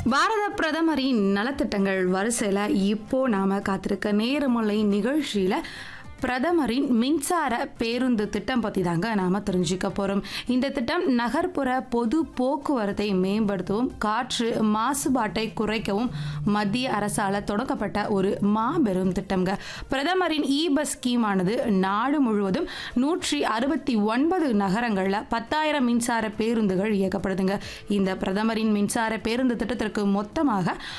பாரத பிரதமரின் நலத்திட்டங்கள் வரிசையில் இப்போ நாம காத்திருக்க நேரமுல்லை நிகழ்ச்சியில பிரதமரின் மின்சார பேருந்து திட்டம் பற்றி தாங்க நாம் தெரிஞ்சுக்க போகிறோம் இந்த திட்டம் நகர்ப்புற பொது போக்குவரத்தை மேம்படுத்தவும் காற்று மாசுபாட்டை குறைக்கவும் மத்திய அரசால் தொடங்கப்பட்ட ஒரு மாபெரும் திட்டம்ங்க பிரதமரின் இ பஸ் ஸ்கீமானது நாடு முழுவதும் நூற்றி அறுபத்தி ஒன்பது நகரங்களில் பத்தாயிரம் மின்சார பேருந்துகள் இயக்கப்படுதுங்க இந்த பிரதமரின் மின்சார பேருந்து திட்டத்திற்கு மொத்தமாக